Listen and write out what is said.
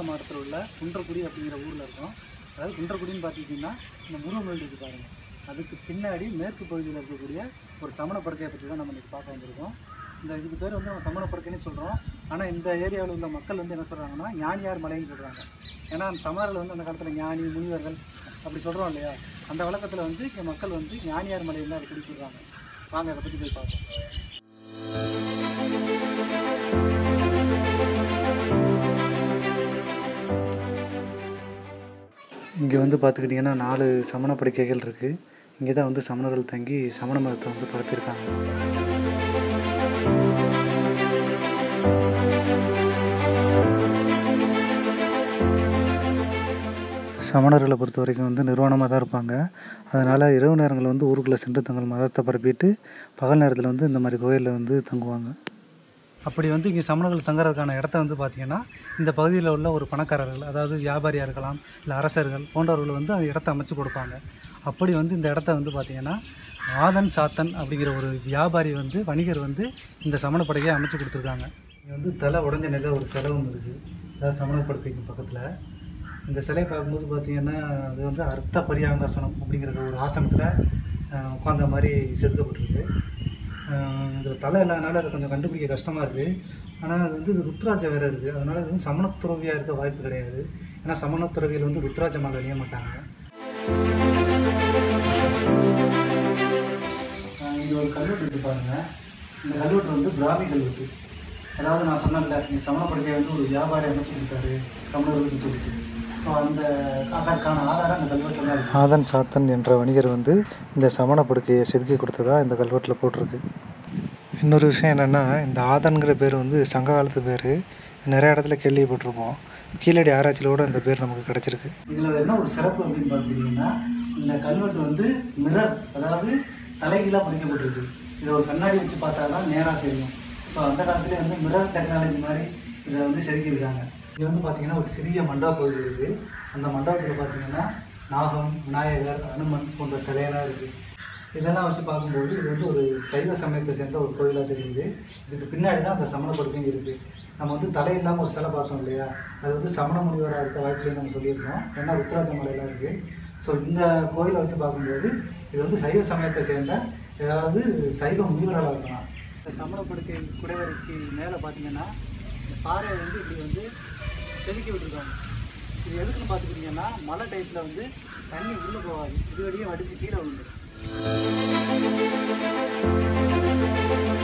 மாவட்டத்தில் உள்ள குன்றக்குடி அப்படிங்கிற ஊரில் இருக்கோம் அதாவது குன்றக்குடின்னு பார்த்துக்கிட்டிங்கன்னா இந்த முருகன் கோயில் இருக்குது பாருங்கள் அதுக்கு பின்னாடி மேற்கு பகுதியில் இருக்கக்கூடிய ஒரு சமண படுக்கையை பற்றி தான் நம்ம இன்றைக்கி பார்க்க வந்திருக்கோம் இந்த இதுக்கு பேர் வந்து நம்ம சமண படுக்கைன்னு சொல்கிறோம் ஆனால் இந்த ஏரியாவில் உள்ள மக்கள் வந்து என்ன சொல்கிறாங்கன்னா ஞானியார் மலைன்னு சொல்கிறாங்க ஏன்னா அந்த சமணர்கள் வந்து அந்த காலத்தில் ஞானி முனிவர்கள் அப்படி சொல்கிறோம் இல்லையா அந்த வழக்கத்தில் வந்து இங்கே மக்கள் வந்து ஞானியார் மலையில் தான் அதை குறிப்பிடுறாங்க வாங்க அதை பற்றி போய் பார்ப்போம் இங்கே வந்து பார்த்துக்கிட்டிங்கன்னா நாலு சமண படுக்கைகள் இருக்குது இங்கே தான் வந்து சமணர்கள் தங்கி சமண மதத்தை வந்து பரப்பியிருக்காங்க சமணர்களை பொறுத்த வரைக்கும் வந்து நிர்வாணமாக தான் இருப்பாங்க அதனால் இரவு நேரங்களில் வந்து ஊருக்குள்ளே சென்று தங்கள் மதத்தை பரப்பிட்டு பகல் நேரத்தில் வந்து இந்த மாதிரி கோயிலில் வந்து தங்குவாங்க அப்படி வந்து இங்கே சமணர்கள் தங்குறதுக்கான இடத்த வந்து பார்த்திங்கன்னா இந்த பகுதியில் உள்ள ஒரு பணக்காரர்கள் அதாவது வியாபாரியாக இருக்கலாம் இல்லை அரசர்கள் போன்றவர்கள் வந்து அந்த இடத்த அமைச்சு கொடுப்பாங்க அப்படி வந்து இந்த இடத்த வந்து பார்த்திங்கன்னா ஆதன் சாத்தன் அப்படிங்கிற ஒரு வியாபாரி வந்து வணிகர் வந்து இந்த சமணப்படையை அமைச்சு கொடுத்துருக்காங்க இங்கே வந்து தலை உடஞ்ச நிலை ஒரு சிலை ஒன்று இருக்குது அதாவது சமணப்படுக்கைக்கு பக்கத்தில் இந்த சிலையை பார்க்கும்போது பார்த்திங்கன்னா அது வந்து அர்த்த பரியாங்காசனம் அப்படிங்கிற ஒரு ஆசனத்தில் உட்காந்த மாதிரி செதுக்கப்பட்டிருக்கு ஆஹ் இந்த தலை இல்லாதனால அது கொஞ்சம் கண்டுபிடிக்க கஷ்டமாக இருக்குது ஆனால் அது வந்து இது ருத்ராட்சம் வேறு இருக்குது அதனால் இது வந்து சமணத்துறவியாக இருக்க வாய்ப்பு கிடையாது ஏன்னா சமணத்துறவியில் வந்து ருத்ராட்ச மாலை அணிய மாட்டாங்க இங்கே ஒரு கல்வெட்டு இருக்கு பாருங்க இந்த கல்வெட்டு வந்து பிராமி கல்வெட்டு அதாவது நான் சொன்னேன்ல இந்த சமணப்படுக்கையை வந்து ஒரு வியாபாரி அமைச்சு கொடுத்தாரு சமணர்களுக்கு சொல்லிட்டு ஸோ அந்த அதற்கான ஆதாரம் அந்த கல்வெட்டில் தான் இருக்குது ஆதன் சாத்தன் என்ற வணிகர் வந்து இந்த சமண படுக்கையை செதுக்கி கொடுத்ததா இந்த கல்வெட்டில் போட்டிருக்கு இன்னொரு விஷயம் என்னென்னா இந்த ஆதன்கிற பேர் வந்து சங்க காலத்து பேர் நிறைய இடத்துல கேள்விப்பட்டிருப்போம் கீழடி ஆராய்ச்சியில் கூட இந்த பேர் நமக்கு கிடச்சிருக்கு இதில் என்ன ஒரு சிறப்பு அப்படின்னு பார்த்துக்கிட்டிங்கன்னா இந்த கல்வெட்டு வந்து மிரர் அதாவது தலைகீழாக பதிக்கப்பட்டிருக்கு இதை ஒரு கண்ணாடி வச்சு பார்த்தா தான் நேராக தெரியும் ஸோ அந்த காலத்துலேயே வந்து மிரர் டெக்னாலஜி மாதிரி இதை வந்து செதுக்கியிருக்காங்க இது வந்து பார்த்தீங்கன்னா ஒரு சிறிய மண்டப கோயில் இருக்குது அந்த மண்டபத்தில் பார்த்தீங்கன்னா நாகம் விநாயகர் அனுமன் போன்ற சிலையெல்லாம் இருக்குது இதெல்லாம் வச்சு பார்க்கும்போது இது வந்து ஒரு சைவ சமயத்தை சேர்ந்த ஒரு கோயிலாக தெரியுது இதுக்கு பின்னாடி தான் அந்த சமண படுக்கையும் இருக்குது நம்ம வந்து தலை இல்லாமல் ஒரு சிலை பார்த்தோம் இல்லையா அது வந்து சமண முனிவராக இருக்க வாய்ப்புலையும் நம்ம சொல்லியிருக்கோம் ஏன்னா ருத்ராட்ச மலையெல்லாம் இருக்குது ஸோ இந்த கோயிலை வச்சு பார்க்கும்போது இது வந்து சைவ சமயத்தை சேர்ந்த ஏதாவது சைவ முனிவராக இருக்கலாம் இந்த சமண படுக்கை குடைவரைக்கு மேலே பார்த்தீங்கன்னா இந்த பாறையை வந்து இப்படி வந்து செதுக்கி விட்டுருக்காங்க இது எதுக்குன்னு பார்த்துக்கிட்டிங்கன்னா மழை டைப்பில் வந்து தண்ணி உள்ளே போகாது இது வழியே வடித்து கீழே விழுந்துடும்